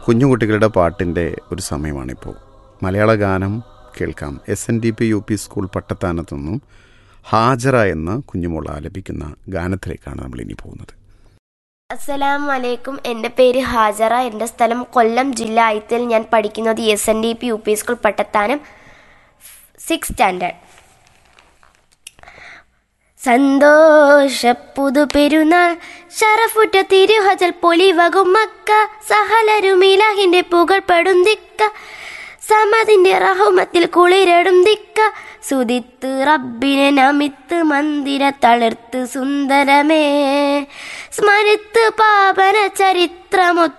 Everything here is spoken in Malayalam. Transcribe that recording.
കുഞ്ഞുകുട്ടികളുടെ പാട്ടിൻ്റെ ഒരു സമയമാണിപ്പോൾ മലയാള ഗാനം കേൾക്കാം S N D P U P school പട്ടത്താനത്തു നിന്നും ഹാജറ എന്ന കുഞ്ഞുമോൾ ആലപിക്കുന്ന ഗാനത്തിലേക്കാണ് നമ്മൾ ഇനി പോകുന്നത് അസ്സലാമു അലൈക്കും എൻ്റെ പേര് ഹാജറ എൻ്റെ സ്ഥലം കൊല്ലം ജില്ല ഐത്തിൽ ഞാൻ പഠിക്കുന്നത് S N D P U P school Pattathanam six standard സന്തോഷ പുതു പെരുന്നാൾ ഷറഫുറ്റ തിരുഹജൽ പൊലിവകും മക്ക സഹലരും ഇലാഹിന്റെ പുകഴ്പ്പെടും ദിക്ക സമതിന്റെ റഹുമത്തിൽ കുളിരടും ദിക്ക സുതിത്ത് റബ്ബിനെ നമിത്ത് മന്ദിര തളിർത്ത് സുന്ദരമേ സ്മരിത്ത് പാപന ചരിത്രമൊത്ത്